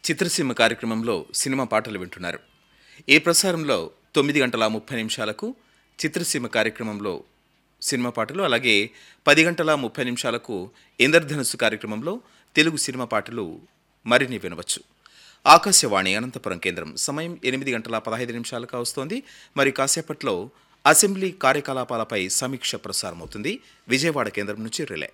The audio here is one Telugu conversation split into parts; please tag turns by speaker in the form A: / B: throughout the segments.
A: చిత్రసీమ కార్యక్రమంలో సినిమా పాటలు వింటున్నారు ఈ ప్రసారంలో తొమ్మిది గంటల ముప్పై నిమిషాలకు చిత్రసీమ కార్యక్రమంలో సినిమా పాటలు అలాగే పది గంటల ముప్పై నిమిషాలకు ఇంద్రధనుస్సు కార్యక్రమంలో తెలుగు సినిమా పాటలు మరిన్ని వినవచ్చు ఆకాశవాణి అనంతపురం కేంద్రం సమయం ఎనిమిది గంటల పదహైదు నిమిషాలకు వస్తోంది మరి కాసేపట్లో అసెంబ్లీ కార్యకలాపాలపై సమీక్ష ప్రసారమవుతుంది విజయవాడ కేంద్రం నుంచి రిలే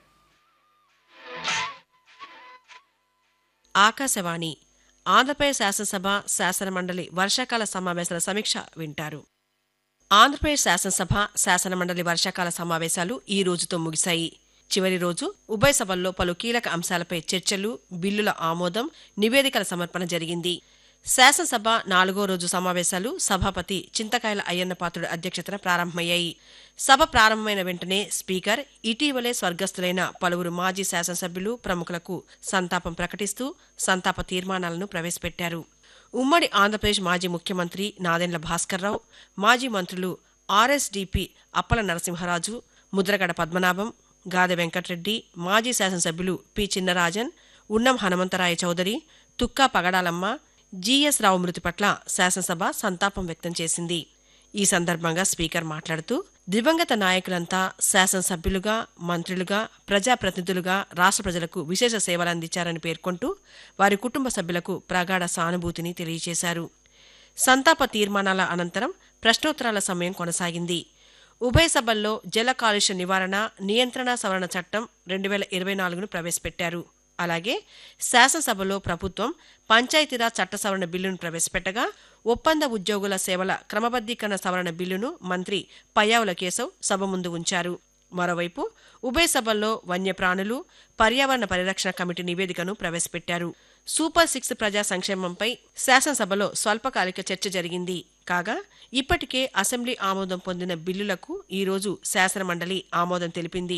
B: ఆకాశవాణి ఆంధ్రప్రదేశ్ శాసనసభ శాసనమండలి వర్షాకాల సమావేశాల సమీక్ష వింటారు ఆంధ్రప్రదేశ్ శాసనసభ శాసనమండలి వర్షాకాల సమావేశాలు ఈ రోజుతో ముగిశాయి చివరి రోజు ఉభయ సభల్లో పలు కీలక అంశాలపై చర్చలు బిల్లుల ఆమోదం నివేదికల సమర్పణ జరిగింది శాసనసభ నాలుగో రోజు సమావేశాలు సభాపతి చింతకాయల అయ్యన్న పాత్రుడి అధ్యక్షతన ప్రారంభమయ్యాయి సభ ప్రారంభమైన వెంటనే స్పీకర్ ఇటీవలే స్వర్గస్థులైన పలువురు మాజీ శాసనసభ్యులు ప్రముఖులకు సంతాపం ప్రకటిస్తూ సంతాప తీర్మానాలను ప్రవేశపెట్టారు ఉమ్మడి ఆంధ్రప్రదేశ్ మాజీ ముఖ్యమంత్రి నాదెండ్ల భాస్కర్రావు మాజీ మంత్రులు ఆర్ఎస్డిపి అప్పల నరసింహరాజు ముద్రగడ పద్మనాభం గాదె వెంకట్రెడ్డి మాజీ శాసనసభ్యులు పి చిన్నరాజన్ ఉన్నం హనుమంతరాయ చౌదరి తుక్కా పగడాలమ్మ జీఎస్ రావు మృతి పట్ల శాసనసభ సంతాపం వ్యక్తం చేసింది ఈ సందర్భంగా స్పీకర్ మాట్లాడుతూ దివంగత నాయకులంతా శాసనసభ్యులుగా మంత్రులుగా ప్రజాప్రతినిధులుగా రాష్ట్ర ప్రజలకు విశేష సేవలందించారని పేర్కొంటూ వారి కుటుంబ సభ్యులకు ప్రగాఢ సానుభూతిని తెలియజేశారు సంతాప తీర్మానాల అనంతరం ప్రశ్నోత్తరాల సమయం కొనసాగింది ఉభయ సభల్లో జల కాలుష్య నివారణ నియంత్రణ సవరణ చట్టం రెండు వేల ఇరవై నాలుగును ప్రవేశపెట్టారు అలాగే శాసనసభలో ప్రభుత్వం పంచాయతీరాజ్ చట్ట సవరణ బిల్లును ప్రవేశపెట్టగా ఒప్పంద ఉద్యోగుల సేవల క్రమబద్దీకరణ సవరణ బిల్లును మంత్రి పయ్యావుల కేశవ్ సభ ముందు ఉంచారు మరోవైపు ఉభయ సభల్లో వన్యప్రాణులు పర్యావరణ పరిరక్షణ కమిటీ నివేదికను ప్రవేశపెట్టారు సూపర్ సిక్స్ ప్రజా సంక్షేమంపై శాసనసభలో స్వల్పకాలిక చర్చ జరిగింది కాగా ఇప్పటికే అసెంబ్లీ ఆమోదం పొందిన బిల్లులకు ఈరోజు శాసనమండలి ఆమోదం తెలిపింది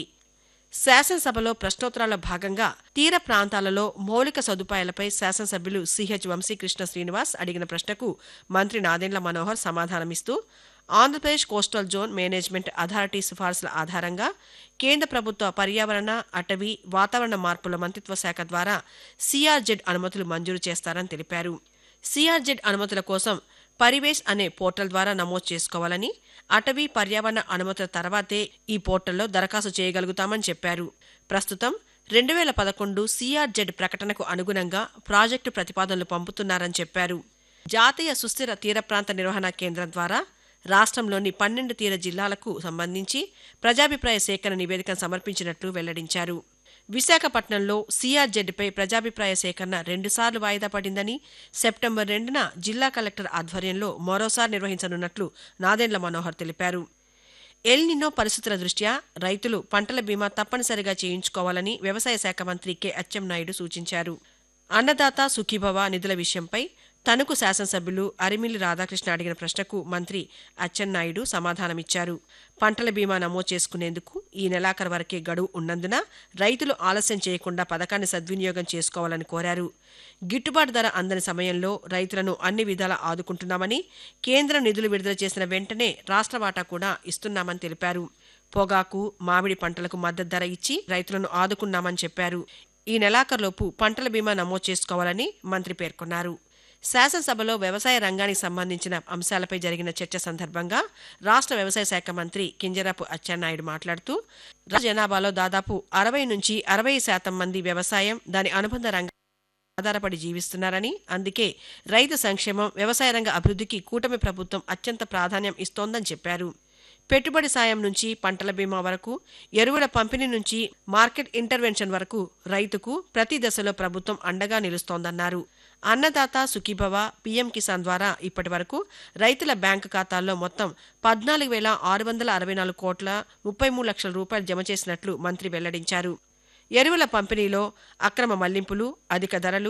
B: శాసనసభలో ప్రశ్నోత్తరాల భాగంగా తీర ప్రాంతాలలో మౌలిక సదుపాయాలపై శాసనసభ్యులు సిహెచ్ వంశీకృష్ణ శ్రీనివాస్ అడిగిన ప్రశ్నకు మంత్రి నాదెండ్ల మనోహర్ సమాధానమిస్తూ Andhra Pradesh coastal zone management authority సిఫార్సుల ఆధారంగా కేంద్ర ప్రభుత్వ పర్యావరణ అటవీ వాతావరణ మార్పుల మంత్రిత్వ శాఖ ద్వారా సిఆర్జెడ్ అనుమతులు మంజూరు చేస్తారని తెలిపారు సిఆర్జెడ్ అనుమతుల కోసం పరివేష్ అనే పోర్టల్ ద్వారా నమోదు చేసుకోవాలని అటవీ పర్యావరణ అనుమతుల తర్వాతే ఈ పోర్టల్లో దరఖాస్తు చేయగలుగుతామని చెప్పారు ప్రస్తుతం రెండు వేల పదకొండు సిఆర్జెడ్ ప్రకటనకు అనుగుణంగా ప్రాజెక్టు ప్రతిపాదనలు పంపుతున్నారని చెప్పారు జాతీయ సుస్థిర తీర ప్రాంత నిర్వహణ కేంద్రం ద్వారా రాష్ట్రంలోని పన్నెండు తీర జిల్లాలకు సంబంధించి ప్రజాభిప్రాయ సేకరణ నివేదికను సమర్పించినట్లు వెల్లడించారు విశాఖపట్నంలో సిఆర్జెడ్పై ప్రజాభిప్రాయ సేకరణ రెండుసార్లు వాయిదా పడిందని సెప్టెంబర్ రెండున జిల్లా కలెక్టర్ ఆధ్వర్యంలో మరోసారి నిర్వహించనున్నట్లు నాదెండ్ల మనోహర్ తెలిపారు ఎల్నినో పరిస్థితుల దృష్ట్యా రైతులు పంటల బీమా తప్పనిసరిగా చేయించుకోవాలని వ్యవసాయ శాఖ మంత్రి కె అచ్చెన్నాయుడు సూచించారు అన్నదాత సుఖీభవ నిధుల విషయంపై తణుకు శాసనసభ్యులు అరిమిల్లి రాధాకృష్ణ అడిగిన ప్రశ్నకు మంత్రి అచ్చెన్నాయుడు సమాధానమిచ్చారు పంటల బీమా నమోదు చేసుకునేందుకు ఈ నెలాఖరు వరకే గడువు ఉన్నందున రైతులు ఆలస్యం చేయకుండా పథకాన్ని సద్వినియోగం చేసుకోవాలని కోరారు గిట్టుబాటు ధర అందని సమయంలో రైతులను అన్ని విధాలా ఆదుకుంటున్నామని కేంద్రం నిధులు విడుదల చేసిన వెంటనే రాష్ట్ర వాటా కూడా ఇస్తున్నామని తెలిపారు పొగాకు మామిడి పంటలకు మద్దతు ధర ఇచ్చి రైతులను ఆదుకున్నామని చెప్పారు ఈ నెలాఖరులోపు పంటల బీమా నమోదు చేసుకోవాలని మంత్రి పేర్కొన్నారు శాసనసభలో వ్యవసాయ రంగానికి సంబంధించిన అంశాలపై జరిగిన చర్చ సందర్భంగా రాష్ట్ర వ్యవసాయ శాఖ మంత్రి కింజరాపు అచ్చెన్నాయుడు మాట్లాడుతూ రాష్ట్ర జనాభాలో దాదాపు అరవై నుంచి అరవై శాతం మంది వ్యవసాయం దాని అనుబంధ రంగ ఆధారపడి జీవిస్తున్నారని అందుకే రైతు సంక్షేమం వ్యవసాయ రంగ అభివృద్ధికి కూటమి ప్రభుత్వం అత్యంత ప్రాధాన్యం ఇస్తోందని చెప్పారు పెట్టుబడి సాయం నుంచి పంటల బీమా వరకు ఎరువుల పంపిణీ నుంచి మార్కెట్ ఇంటర్వెన్షన్ వరకు రైతుకు ప్రతి దశలో ప్రభుత్వం అండగా నిలుస్తోందన్నారు అన్నదాత సుఖీభవ పీఎం కిసాన్ ద్వారా ఇప్పటి వరకు రైతుల బ్యాంకు ఖాతాల్లో మొత్తం పద్నాలుగు వేల ఆరు వందల అరవై నాలుగు కోట్ల ముప్పై మూడు లక్షల రూపాయలు జమ చేసినట్లు మంత్రి వెల్లడించారు ఎరువుల పంపిణీలో అక్రమ మళ్లింపులు అధిక ధరలు